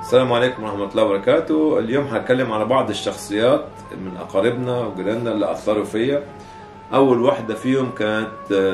السلام عليكم ورحمة الله وبركاته اليوم هتكلم على بعض الشخصيات من أقاربنا وجيراننا اللي أثروا فيا أول واحدة فيهم كانت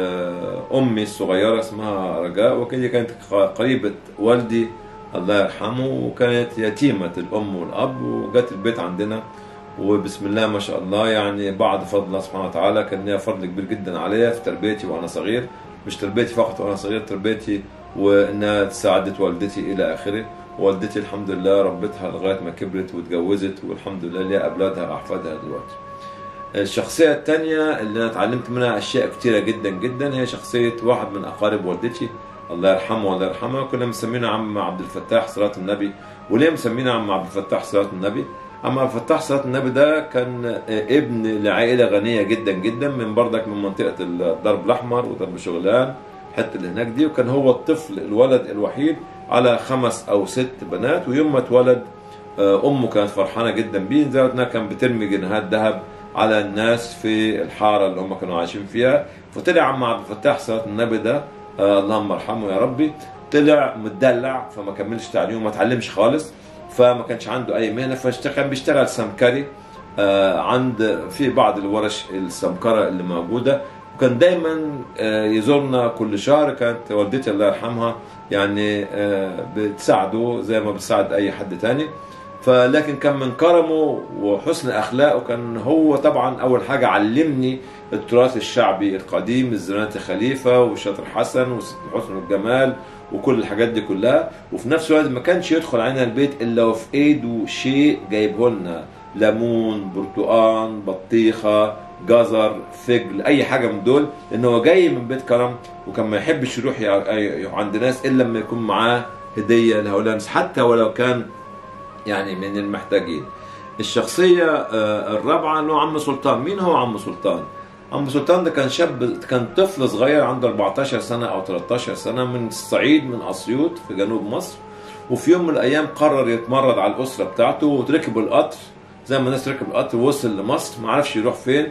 آه، أمي الصغيرة اسمها رجاء وكانت كانت قريبة والدي الله يرحمه وكانت يتيمة الأم والأب وجت البيت عندنا وبسم الله ما شاء الله يعني بعد فضل الله سبحانه وتعالى كان ليها فضل كبير جدا عليا في تربيتي وأنا صغير مش تربيتي فقط وأنا صغير تربيتي وإنها ساعدت والدتي إلى آخره والدتي الحمد لله ربتها لغايه ما كبرت واتجوزت والحمد لله ليها اولادها واحفادها دلوقتي. الشخصيه الثانيه اللي انا اتعلمت منها اشياء كتيره جدا جدا هي شخصيه واحد من اقارب والدتي الله يرحمه والله يرحمه كنا مسمينه عم عبد الفتاح صلاه النبي وليه مسمينه عم عبد الفتاح صلاه النبي؟ عم عبد الفتاح صلاه النبي ده كان ابن لعائله غنيه جدا جدا من بردك من منطقه الدرب الاحمر ودرب شغلان الحته اللي هناك دي وكان هو الطفل الولد الوحيد على خمس او ست بنات ويوم ما اتولد آه، امه كانت فرحانه جدا بيه لدرجه انها كانت بترمي جنيهات ذهب على الناس في الحاره اللي هم كانوا عايشين فيها فطلع عم عبد الفتاح صلاه النبي ده آه، اللهم ارحمه يا ربي طلع متدلع فما كملش تعليمه ما اتعلمش خالص فما كانش عنده اي مهنه فكان بيشتغل سمكري آه، عند في بعض الورش السمكره اللي موجوده وكان دايما آه، يزورنا كل شهر كانت والدتي الله يرحمها يعني آه، بتساعده زي ما بتساعد اي حد تاني فلكن كان من كرمه وحسن اخلاقه كان هو طبعا اول حاجه علمني التراث الشعبي القديم الزناتي خليفه وشاطر حسن وحسن الجمال وكل الحاجات دي كلها وفي نفس الوقت ما كانش يدخل علينا البيت الا وفي ايده شيء جايبه لنا ليمون برتقان بطيخه جزر فجل اي حاجه من دول لان هو جاي من بيت كرم وكان ما يحبش يروح عند ناس الا لما يكون معاه هديه لهؤلاء الناس حتى ولو كان يعني من المحتاجين الشخصيه آه، الرابعه اللي هو عم سلطان مين هو عم سلطان عم سلطان ده كان شاب كان طفل صغير عنده 14 سنه او 13 سنه من الصعيد من اسيوط في جنوب مصر وفي يوم من الايام قرر يتمرد على الاسره بتاعته وركب القطر زي ما الناس ركب القطر وصل لمصر ما عرفش يروح فين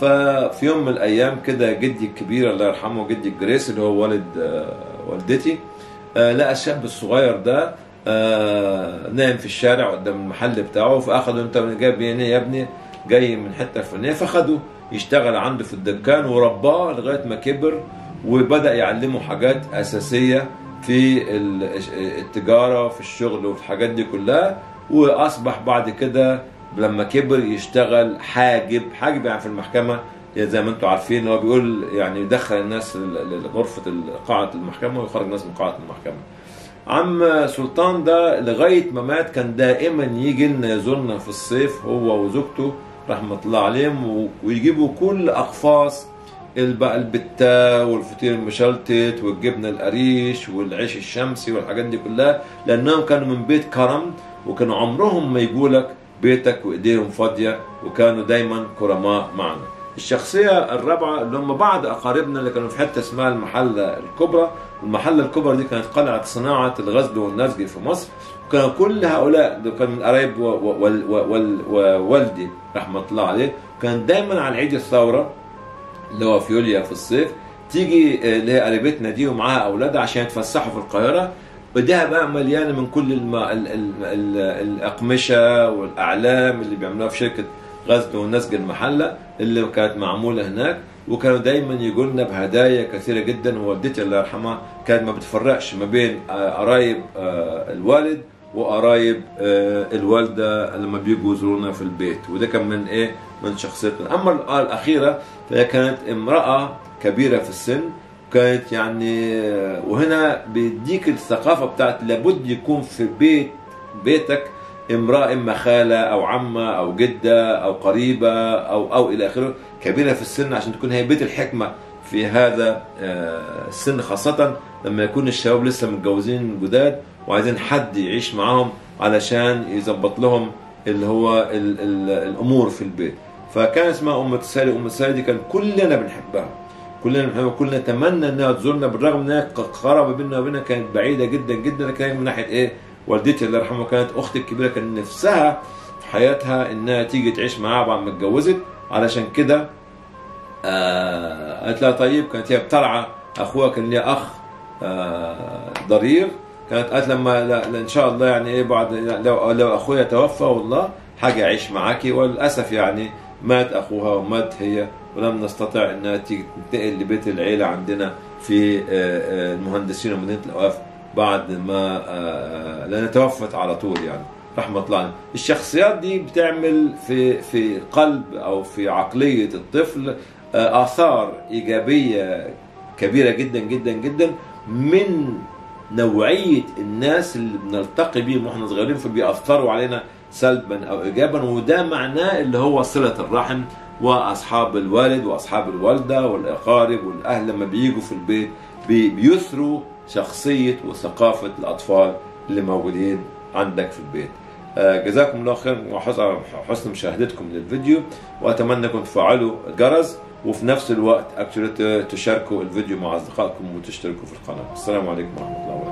ففي يوم من الايام كده جدي الكبير الله يرحمه جدي الجريس اللي هو والد آه، والدتي آه، لقى الشاب الصغير ده آه، نايم في الشارع قدام المحل بتاعه فاخده انت من جايب يا ابني جاي من حته فلانيه فخده يشتغل عنده في الدكان ورباه لغايه ما كبر وبدا يعلمه حاجات اساسيه في التجاره في الشغل وفي الحاجات دي كلها واصبح بعد كده لما كبر يشتغل حاجب حاجب يعني في المحكمة زي ما انتم عارفين هو بيقول يعني يدخل الناس لغرفة قاعة المحكمة ويخرج الناس من قاعة المحكمة عم سلطان ده لغاية ما مات كان دائما يجي لنا يزورنا في الصيف هو وزوجته رحمة الله عليهم ويجيبوا كل أقفاص بقى البتة والفطير المشلتت والجبنة القريش والعيش الشمسي والحاجات دي كلها لأنهم كانوا من بيت كرم وكانوا عمرهم ما يقولك بيتك وايديهم فاضيه وكانوا دايما كرماء معنا. الشخصيه الرابعه اللي هم بعض اقاربنا اللي كانوا في حته اسمها المحله الكبرى، المحله الكبرى دي كانت قلعه صناعه الغزل والنسج في مصر، وكانوا كل هؤلاء كان من قرايب ووالدي رحمه الله عليه، كان دايما على عيد الثوره اللي هو في يوليو في الصيف تيجي اللي هي قريبتنا دي ومعاها اولادها عشان يتفسحوا في القاهره بدها بقى مليانه من كل الم... ال... ال... ال... الاقمشه والاعلام اللي بيعملوها في شركه غزل ونسج المحله اللي كانت معموله هناك وكانوا دايما يقول لنا بهدايا كثيره جدا ووالدتي الله يرحمها كانت ما بتفرقش ما بين قرايب آه، الوالد وقرايب آه، الوالده لما بيجوا يزورونا في البيت وده كان من ايه من شخصيتنا اما الاخيره فهي كانت امراه كبيره في السن كانت يعني وهنا بيديك الثقافة بتاعت لابد يكون في بيت بيتك امرأة إما خالة أو عمة أو جدة أو قريبة أو أو إلى آخره كبيرة في السن عشان تكون هي بيت الحكمة في هذا آه، السن خاصة لما يكون الشباب لسه متجوزين جداد وعايزين حد يعيش معاهم علشان يظبط لهم اللي هو ال ال الأمور في البيت فكان اسمها أم تسالي أم تسالي دي كان كلنا بنحبها كلنا كلنا نتمنى انها تزورنا بالرغم انها قرابه بيننا وبينها كانت بعيده جدا جدا لكن من ناحيه ايه والدتي الله يرحمها كانت اختي الكبيره كان نفسها في حياتها انها تيجي تعيش معاها بعد ما اتجوزت علشان كده آه قالت لها طيب كانت هي بترعى اخوها كان ليها اخ آه ضرير كانت قالت لما لا لا ان شاء الله يعني ايه بعد لو لو اخويا توفى والله حاجه اعيش معاكي وللاسف يعني مات اخوها ومات هي ولم نستطع انها تيجي تنتقل لبيت العيله عندنا في آه، آه، المهندسين ومدينه الاوقاف بعد ما آه، آه، لانها توفت على طول يعني رحمه الله عليها. الشخصيات دي بتعمل في في قلب او في عقليه الطفل آه، اثار ايجابيه كبيره جدا جدا جدا من نوعيه الناس اللي بنلتقي بيهم واحنا صغيرين فبيأثروا علينا سلبا او ايجابا وده معناه اللي هو صله الرحم واصحاب الوالد واصحاب الوالده والاقارب والاهل لما بيجوا في البيت بي- بيثروا شخصيه وثقافه الاطفال اللي موجودين عندك في البيت. آه، جزاكم الله خير وحسن حسن مشاهدتكم للفيديو واتمنى انكم تفعلوا الجرس وفي نفس الوقت actually ت- تشاركوا الفيديو مع اصدقائكم وتشتركوا في القناه. السلام عليكم ورحمه الله وبركاته.